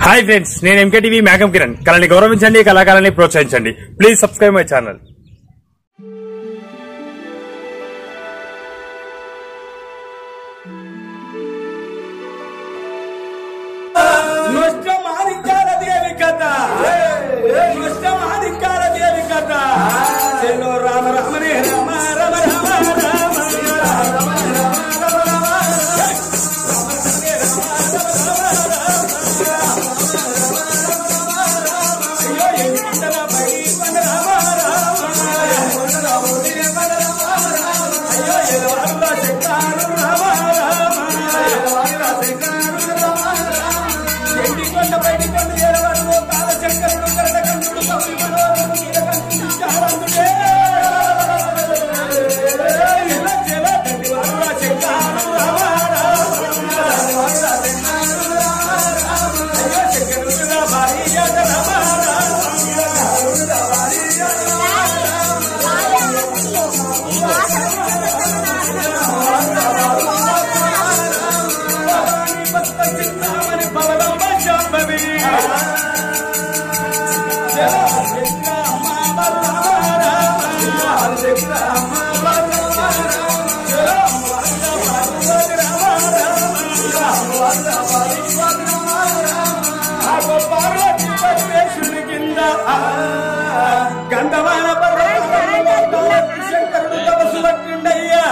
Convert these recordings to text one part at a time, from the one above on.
Hi friends నేను MKTV మేఘం కిరణ్ కళని గౌరవించండి కళాకారాన్ని ప్రోత్సహించండి ప్లీజ్ సబ్స్క్రైబ్ మై ఛానల్ నృష్టమాధికార దేవి కథ నృష్టమాధికార దేవి కథ చెల్లో రామ రామనే రామ రామ రామ రామ అయ్యో ఎన్ని గింతల పై కొండ రామ రామ అయ్యో ఎలవారుల చెక్కారు రామ ఎండి కొండ బయటి కొండ ఎలవారు కాల చక్కరుడు కరట కంటుడు కవి మనోరము నీల కంటుడు చారందుడే ఎల చెల గడ్డి వారుల చెక్కారు రామ అయ్యో చక్కరుడు భారీ జాత రామ చింతామణి పవనం శాంభవి గంధమాన శంకరుడు తపస్సు పట్టిండయ్యా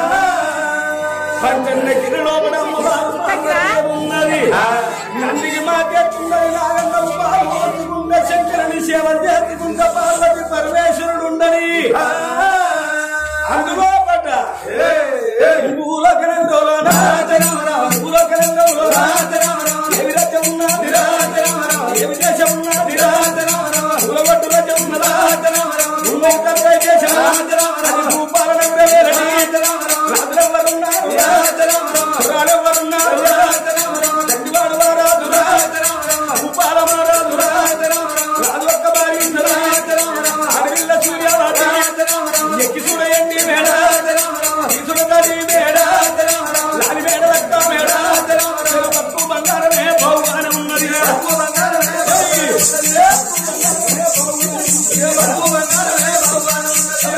పంచన్న గిరిలోపడ ఉన్నది నందికి మాట్లాడుతున్నది నాగన్నవు పాలు పోసుకుంటే శంకరుని సేవ చేసుకుంటే పార్వతి పరమేశ్వరుడు ఉండని అందులో పడ్డ భూలోకరంలో భూలోకరంలో ఏమి రాజ్యం ఉన్నది ఏమి దేశం ఉన్నది భూలగొట్టు రాజ్యం ఉన్నదా భూలోకరై దేశం అది భూపాలన రాజులెవరున్నారు రాజులెవరున్నారు దండివాడు వారాజు భూపాల మహారాజు రాజు ఒక్క భార్య ఉన్నదా అడవిల్ల సూర్యవాద ఎక్కి చూడయండి మేడ తీసుడది మేడ లాలి మేడ లక్క మేడ పప్పు బంగారమే బహుమానం ఉన్నది పప్పు బంగారమే పప్పు బంగారమే బహుమానం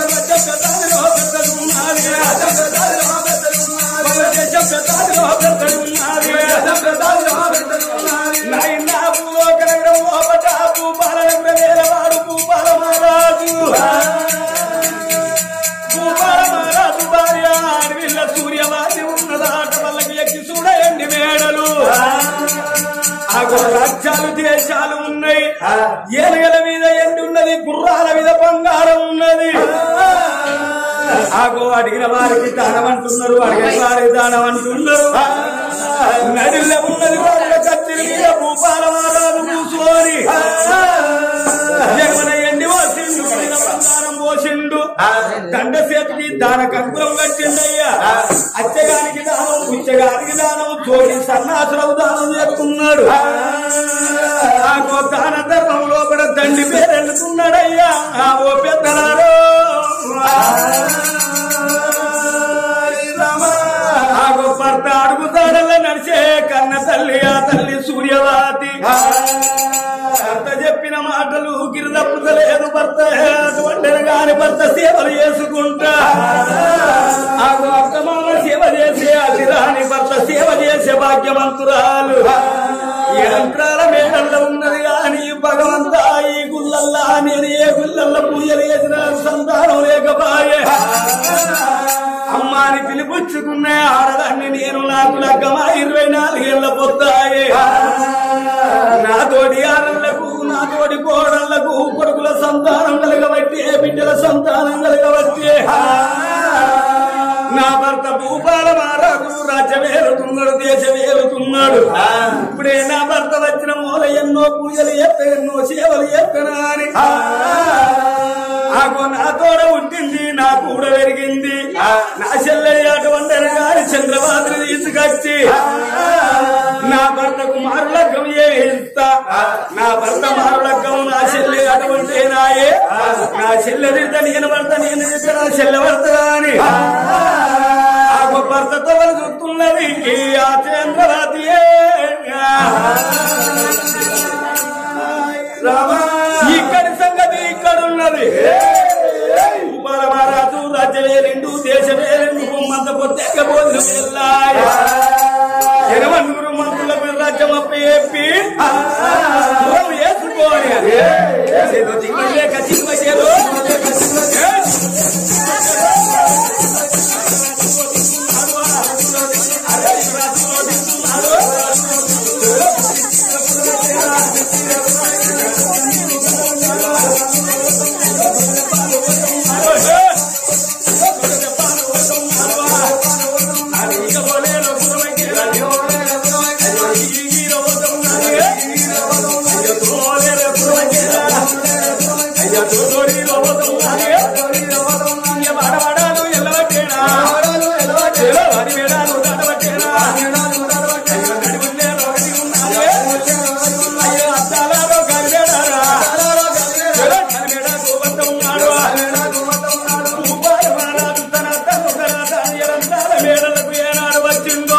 ఉన్నది నాయనా భూలోక నగరం లోపట భూపాల నగర వేలవాడు భూపాల మహారాజు భూపాల మహారాజు భార్య అడవిల్ల సూర్యవాది ఉన్నదాట వాళ్ళకి ఎక్కి చూడయండి మేడలు ఆగో రాజ్యాలు దేశాలు ఉన్నాయి ఏనుగల మీద ఎండి ఉన్నది గుర్రాల మీద బంగారం ఉన్నది ఆగో అడిగిన వారికి దానం అంటున్నారు అడిగిన వారికి దానం అంటున్నారు నడిలో ఉన్నది వాళ్ళ కత్తిరి మీద భూపాల మహారాజు కూర్చోని జగమన ఎండి పోసిండు పడిన బంగారం పోసిండు దండ చేతికి దాన కంకురం కట్టిండయ్యా అచ్చగానికి దానం పిచ్చగానికి దానం తోడి సన్నాసులకు దానం చేస్తున్నాడు ఆగో దాన ధర్మం లోపల దండి పేరు వెళ్తున్నాడయ్యా ఆ ఓ పెద్దలారో ఆగో భర్త అడుగుతాడల్ల నడిచే కన్న తల్లి ఆ తల్లి సూర్యవాతి భర్త చెప్పిన మాటలు గిరిదప్పుతలేదు భర్త అటువంటి గాని భర్త సేవలు చేసుకుంటా ఆగో అర్థమామ సేవ చేసే అతిరాని భర్త సేవ చేసే భాగ్యవంతురాలు ఈ యంత్రాల మేడల్లో ఉన్నది గాని భగవంతా ఈ గుల్లల్లా నేను ఏ గుల్లల్ల పూజలు చేసిన సంతానం లేకపాయే అమ్మాని పిలిపుచ్చుకున్న ఆడదాన్ని నేను నాకు లగ్గమా ఇరవై నాలుగేళ్ల పొత్తాయే నా తోడి ఆడళ్లకు నా తోడి కోడళ్లకు కొడుకుల సంతానం కలగబట్టి బిడ్డల సంతానం కలగబట్టి నా భర్త భూపాల మహారాజు రాజ్యం ఏలుతున్నాడు దేశం ఏలుతున్నాడు ఇప్పుడే నా భర్త వచ్చిన మూల ఎన్నో పూజలు ఎత్త ఎన్నో సేవలు ఎత్తనా అని ఆగో నా తోడ ఉంటుంది నా కూడా పెరిగింది నా చెల్లె అటువంటి గారి చంద్రబాబు తీసుకొచ్చి నా భర్తకు మారులగ్గం ఏ ఇస్తా నా భర్త మారులగ్గం నా చెల్లె అటువంటి నాయే నా చెల్లె తింటే నేను భర్త నేను తింటే నా చెల్లె భర్త అని ఆగో భర్తతో వాళ్ళు చూస్తున్నది ఆ చంద్రవతియే ఉన్నది భూపాల మహారాజు రాజ్యమే రెండు దేశమే రెండు మంద పొత్తెక్క భోజనం వెళ్ళాయ జనవన్నురు మంత్రులకు రాజ్యం అప్పేపి వేసుకోని చేదో దిగులేక చిన్న చేదో వచ్చిందో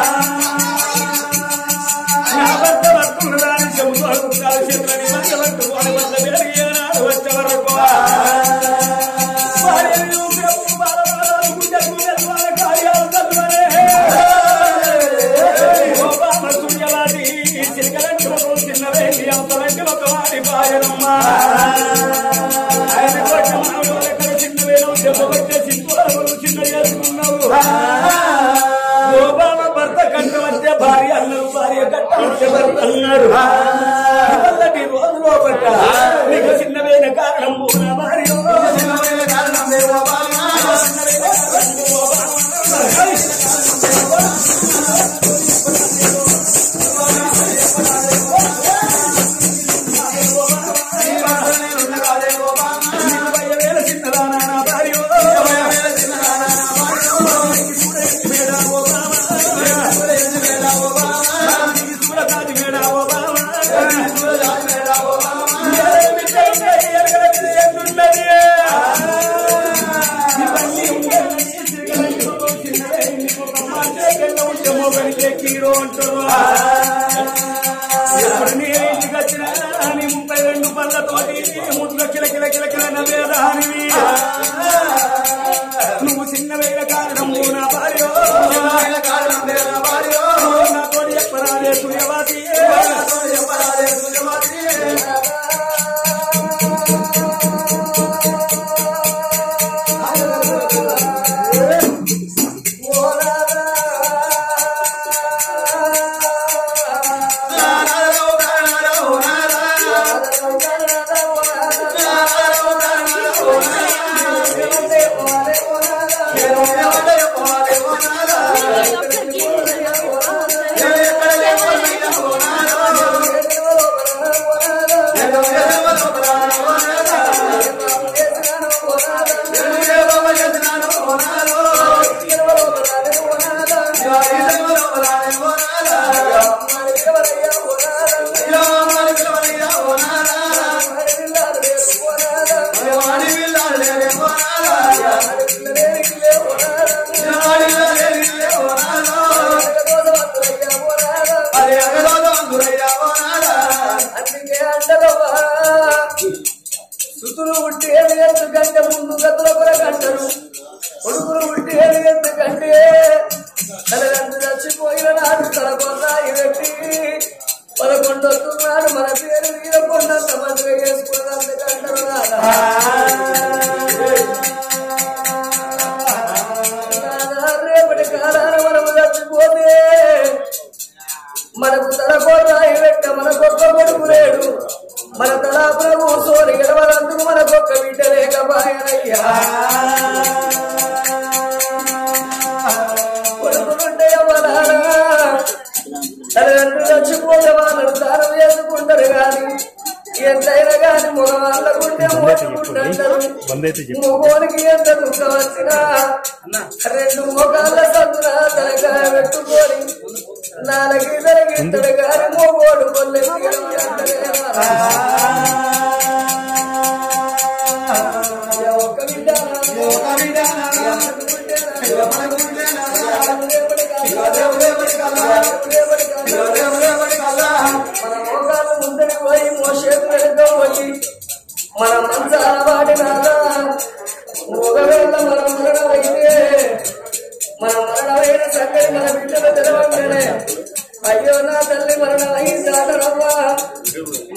గోపాల భర్త కంట వచ్చే భార్య అన్నారు భార్య కంట వచ్చే భర్త అన్నారు ఇవల్లటి రోజులో పట్ట నీకు చిన్నమైన కారణం పూన భార్య చిన్నమైన కారణం చిన్నదానా భార్య ముప్పై రెండు పళ్ళతోటి ముద్దు కిల కిల కిల కిల నవ్వేదానివి నువ్వు చిన్నవైన కారణం నా భార్య నా తోడి చెప్పరాలే సూర్యవాది అందుకే అంటారవ్వా సుతులు ఉంటే ఏమి ఎందుకంటే ముందు గతుల కొరకంటారు కొడుకులు ఉంటే ఏమి ఎందుకంటే తల్లిదండ్రులు చచ్చిపోయిన నాడు తన కొన్నాయి పెట్టి పదకొండొస్తున్నాడు మన పేరు వీరకొండంత మంచిగా చేసుకున్నందుకంటారు రేపటి కాలాన మనము చచ్చిపోతే మనకు తల కొన్నాయి పెట్ట మనకొక్క కొడుకు లేడు మన తలా ప్రభు సోని గెలవనందుకు మనకొక్క బిడ్డ లేకపాయనయ్యా కొడుకులుంటే ఎవరానా తల్లిదండ్రులు చచ్చిపోతే వాళ్ళను దానం చేసుకుంటారు గాని ఎంతైనా గాని మగవాళ్ళకుంటే మోసుకుంటారు మగోనికి ఎంత దుఃఖం వచ్చినా రెండు మొగాళ్ళ సందున తలకాయ పెట్టుకొని నాలుగు జరిగింతడు గాని మోగోడు కొల్లెత్తి ఒక్క బిడ్డ మన మోకాలు ముందరికి పోయి మోసేపు వెనుక పోయి మన మంచాల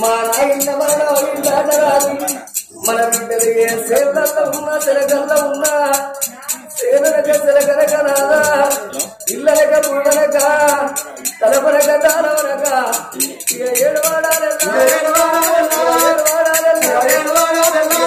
మా నాయన మరణ ఇల్లాడరాదు మన బిడ్డలు ఏ సేవలలో ఉన్నా సెలకల్లో ఉన్నా సేవలక సెలకనక నాదా ఇల్లనక పుల్లనక తలపనక తానవనక ఇక ఏడు వాడాలన్నా ఏడు వాడాలన్నా ఏడు వాడాలన్నా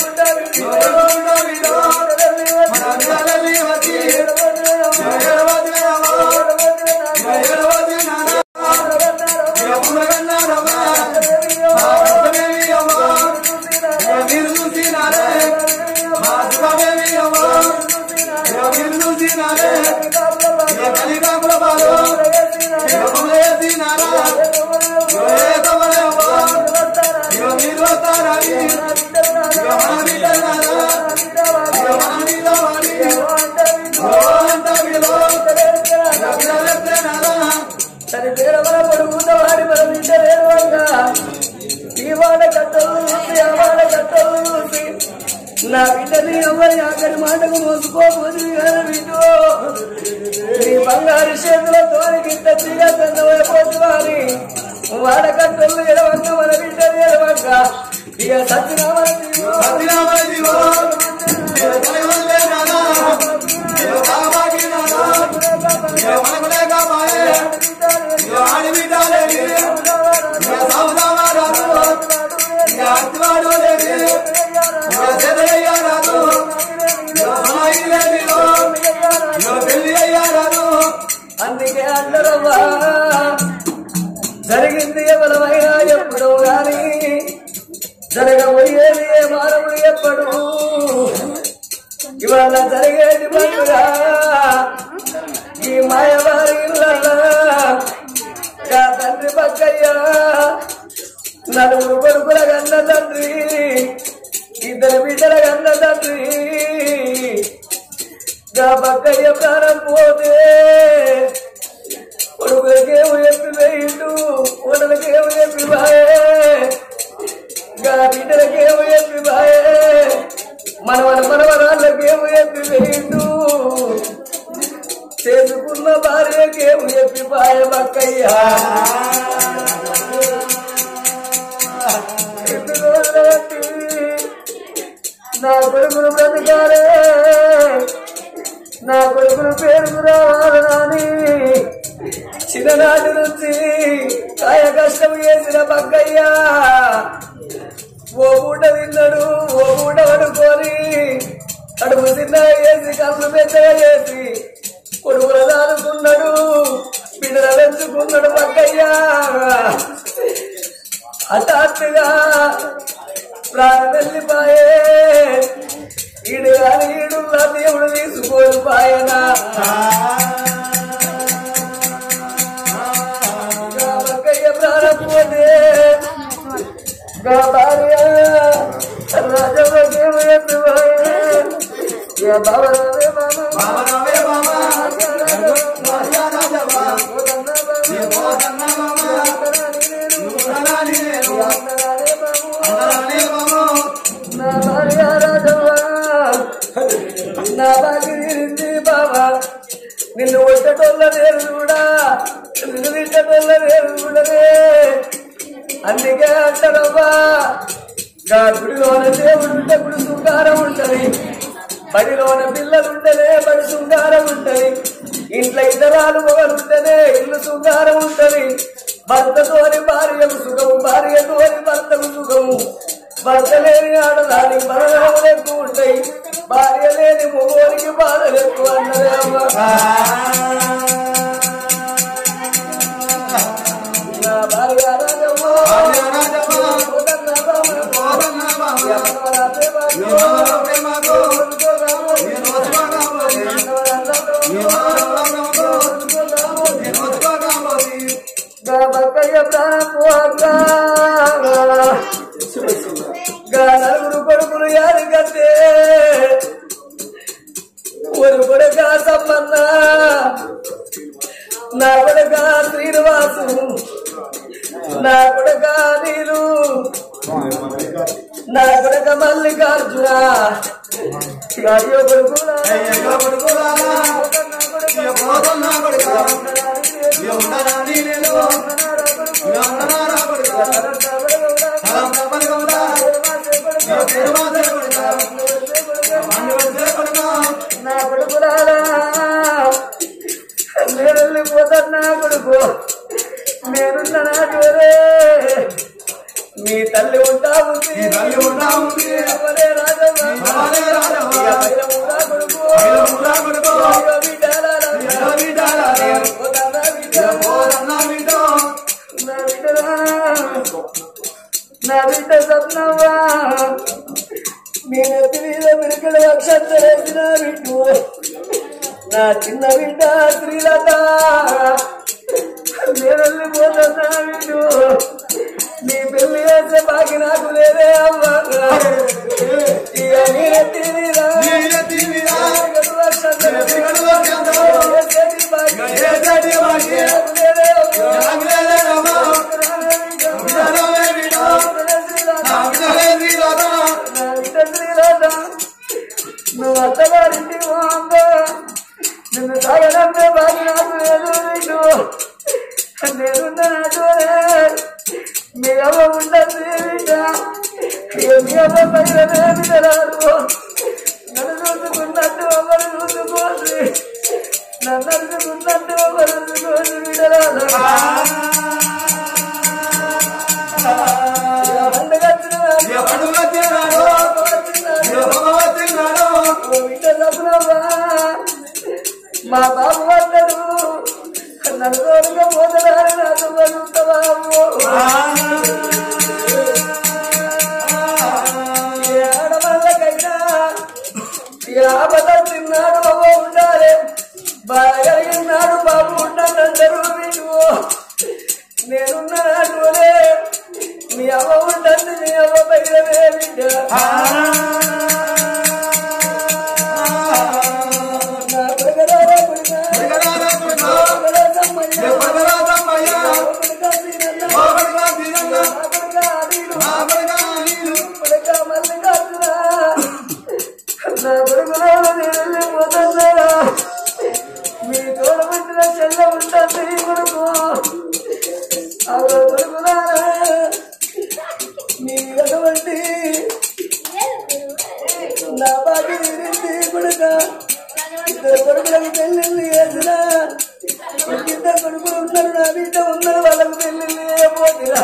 తన పేరవల పొడుగున్న వాడి మన బిడ్డ లేరువంగా ఈ వాడ కట్టలు చూసి ఆ వాడ కట్టలు చూసి నా బిడ్డని ఎవరి ఆఖరి మాటకు మోసుకోబోదు బిడ్డో నీ బంగారు చేతులతో గిట్ట తీగ తన్నవైపోతు వారి వాడ కట్టలు ఎడవంగా మన బిడ్డని ఎడవంగా ఇక సత్యనామల అందుకే అందరమ్మా జరిగింది ఎవరమైనా ఎప్పుడో గాని జరగబోయేది ఏ మానవుడు ఎప్పుడు ఇవాళ జరిగేది పండుగ ఈ మాయవారి ఇళ్ళ తండ్రి పక్కయ్యా నలుగురు కొడుకుల కన్న తండ్రి ఇద్దరు బిడ్డల కన్న తండ్రి గా పక్కయ్య ప్రాణం పోతే కొడుకులకేమో ఎప్పి వేయిండు ఓడలకేమో ఎప్పి బాయే గా బిడ్డలకేమో ఎప్పి బాయే మనవన మనవరాళ్ళకేమో ఎప్పి వేయిండు చేసుకున్న భార్యకేమో ఎప్పి బాయ పక్కయ్యా ఎందుకు వదలవద్దు? నా కొడుకును బ్రతకాలే నా కొడుకును పేరుకు రావాలని చిన్ననాటి నుంచి కాయ కష్టం చేసిన పక్కయ్యా ఓ పూట తిన్నాడు ఓ పూట పడుకొని కడుపు తిన్నగా చేసి కళ్ళు పెద్దగా చేసి కొడుకులు దాదుకున్నాడు బిడ్డలు పెంచుకున్నాడు పక్కయ్యా హఠాత్తుగా ప్రాణం వెళ్ళిపాయే ఈడు గాని ఈడున్న దేవుడు తీసుకోడు పాయనా పక్కయ్య ప్రాణం పోతే గా భార్య రాజవ్వకేమో ఎత్తుపోయే ఏ బాబరావే మామ నా భార్య రాజవ్వ నా బాగిరింది బాబా నిన్ను కొట్టటోళ్ళ నేరు కూడా నిన్ను తిట్టటోళ్ళ నేరు కూడానే అందుకే అంటారవ్వా గా గుడిలోన దేవుడు ఉంటే గుడి శృంగారం ఉంటది బడిలోన పిల్లలుంటేనే బడి శృంగారం ఉంటది ఇంట్లో ఇతరాలు మొగలుంటేనే ఇల్లు శృంగారం ఉంటది భర్తతోని భార్యకు సుఖము భార్యతోని భర్తకు సుఖము భర్త లేని ఆడదానికి బలరాములు ఎక్కువ ఉంటాయి భార్య లేని మొగోనికి బాధలు ఎక్కువ అన్నదే అమ్మ నా భార్య రాజమ్మ కోదన్న బామ్మ. ఎవరన్నా ప్రేమతో గా బక్కయ్య ప్రాణపోగా గా నలుగురు కొడుకులు యారు కట్టే ஒரு కొడుక సంబంధ నా కొడుక శ్రీనివాసు నా కొడుక నీరు నా కొడుక మల్లికార్జున అయ్యో కొడుకులా అయ్యో కొడుకులా కొడుకు నీ తల్లి ఉంటా ఉంది నీ తల్లి ఉంటా ఉంది. ఎవరే రాజవ్వ? ఎవరే రాజవ్వ? ఇక పైన ఊరా కొడుకు. పైన ఊరా కొడుకు. ఇక బిడ్డలారా. ఇక బిడ్డలారా. ఇక పోతానా బిడ్డ. పోరన్నా బిడ్డో. నా బిడ్డరా. నా బిడ్డ స్వప్నవ్వా నేను ఎత్తి మీద పిరికలు అక్షంతరేసిన బిడ్డు నా చిన్న బిడ్డ శ్రీలత నేను వెళ్ళిపోతున్నా బిడ్డు నీ పెళ్లి చేసే బాకి నాకు లేదే అమ్మా ఇక నేనెత్తి మీద నీరే తీవిరా. పిరికలు అక్షంతరేసిన పిరికలు అక్షంతరేసిన చేసేటి బాకి ఏ చెడి వాకి. నాకు లేదే అమ్మా. జాగ్రత్త రమ్మా. రావే బిడ్డ. బిడ్డలే బిడ్డో. శ్రీలత. నా బిడ్డలే తీరాదా. నా బిడ్డ శ్రీలత. నువ్వు అత్తగారింటి అమ్మ నిన్ను తాగడంపే బాగా నాకు లేదు నీకు నేనున్న నాతోనే మీ అమ్మ ఉండదు బిడ్డ ఇక మీ అమ్మ పైన బిడ్డరాదు నన్ను చూసుకున్నట్టు ఒకరు చూసుకోండి నన్ను అడుగుకున్నట్టు ఒకరు చూసుకోండి బిడ్డరాదు పండుగ వచ్చిన ఏ పండుగ వచ్చినాడో. ఏ హోమ వచ్చినాడో. మా బాబు అన్నాడు నన్ను తోడుగా పోతున్నాడు నాతో పడుతావు ఆడవాళ్ళకైనా ఆపద తిన్నాడు బాబు ఉండాలి బాగా కలిగినాడు బాబు ఉండాలందరూ మీరు నేనున్నాడే మీ అవ్వ ఉంటుంది మీ అవ్వ పైన బిడ్డ నా కొడుకరారా కొడుకా. కొడుకరారా కొడుకా. కొడుకరా సమ్మయ్య. ఏ కొడుకరా సమ్మయ్య. కొడుకా సీనన్న. ఓ కొడుకా తీరన్న. నా కొడుకా అలీలు. నా కొడుకా నీళ్ళు. కొడుకా మల్లికార్జున. నా కొడుకురాలు నేను పోతున్నా మీ తోడ పుట్టిన చెల్ల ఉంటుంది ఈ కొడుకు ఆవిడ కొడుకురారా మీ అటువంటి నా బాకి తీరింది కొడుక ఇద్దరు కొడుకులకు పెళ్ళిళ్ళు చేసిన ఇద్దరు కొడుకులు ఉన్నారు నా బిడ్డ ఉన్నారు వాళ్ళకు పెళ్ళిళ్ళు చేయబోతున్నా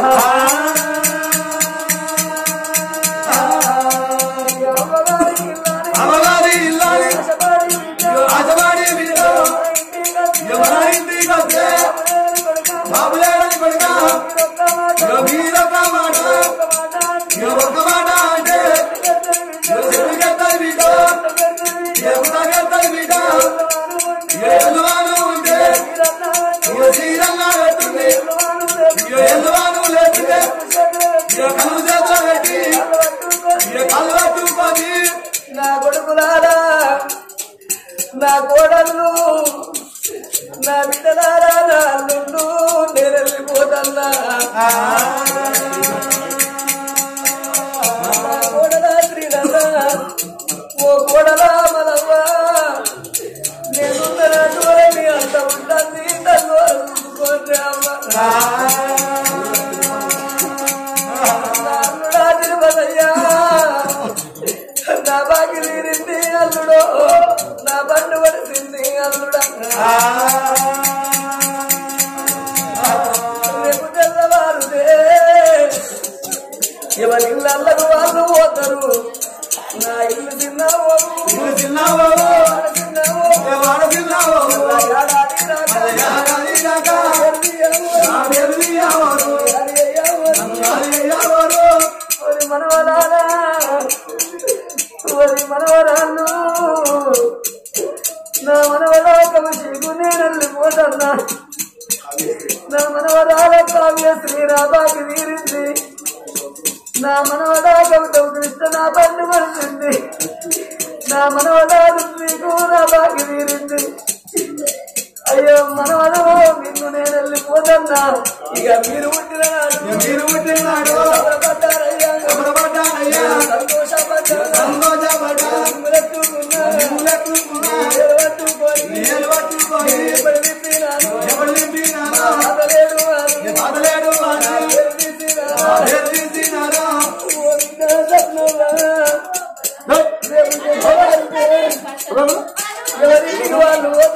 అమ్మగారికి ఇల్లాలి, అమ్మగారి ఇల్లాలి. ఆశపడి బిడ్డ, ఆశపడి బిడ్డ. ఇంటికి వచ్చి ఎవరా ఇంటికి వస్తే బాబులేని కొడుక, బాబులేడని కొడుకా. మీరొక్క మాట, ఇక మీరొక్క మాట. ఒక్క మాట అంటే, ఇక ఒక్క మాట అంటే ఇద్దరు బిడ్డ, ఇక చెట్టుకెత్తాయి బిడ్డ. ఇద్దరు బిడ్డ, ఇక పుట్టకెత్తాయి బిడ్డ. పిల్లవాడు ఉంటే, ఇక ఎల్లువాను ఉంటే మీరన్నా అంటే, ఇక శ్రీరంగా పెట్టుంది. పిల్లవాడు లేకుంటే, ఇక ఎల్లువాను లేకుంటే ఇక కళ్ళు చేత పెట్టి ఇక కళ్ళు పట్టుకొని నా కొడుకులారా నా కోడళ్ళు నా బిడ్డలారా నా అల్లుళ్ళు నేను వెళ్ళిపోతన్నా నా కోడలా శ్రీలత ఓ కోడలా మలవ్వ నేనున్నటువంటి మీ అంత ఉంటుంది తను అల్లుకోండి అమ్మ నా అల్లుడా తిరుపతయ్యా నా బాకి తీరింది అల్లుడో నా బండు పడిసింది అల్లుడా రేపు తెల్లవారుదే ఎవరి ఇళ్ళకు వాళ్ళు పోతారు నా ఇల్లు తిన్నావు ఇల్లు తిన్నావో తిన్నావు వాడు తిన్నావో ఏడాది దాకా ఏడాది దాకా ఎర్రియ్యవు, నా ఎరుదియ్యవరు. ఎర్రియ్యవు. ఎరుదియ్యవరు. ఓరి మనవరాలా ఓరి మనవరాలు నా మనవరా కమశీకు నేను వెళ్ళిపోతున్నా నా మనవరాల కావ్య శ్రీరాబాకి తీరింది నా మనవడా గౌతమ కృష్ణ నా పండు పడుతుంది నా మనవడా రుద్వీకు నా బాకి తీరింది అయ్యో మనవడో నిన్ను నేను వెళ్ళిపోతున్నా ఇక మీరు పుట్టిన నాడు ఇక మీరు పుట్టినాడు సంబరపడ్డారయ్యా. సంబరపడ్డారయ్యా. సంతోషపడ్డారు. సంతోషపడ్డా. ములెత్తుకున్నారు. ములెత్తుకున్నా. నిలబెట్టుకొని నీళ్ళు పట్టుకొని ఇప్పుడు విప్పినాను. ఎప్పుడు నింపినారో బాధలేడు వారు. బాధలేడు వాడు ఎత్తిసినారు. ఎత్తిసినారో ఓ బిడ్డ సత్నులా. రేపు చెప్పవాలంటే ఎవరింటికి వాళ్ళు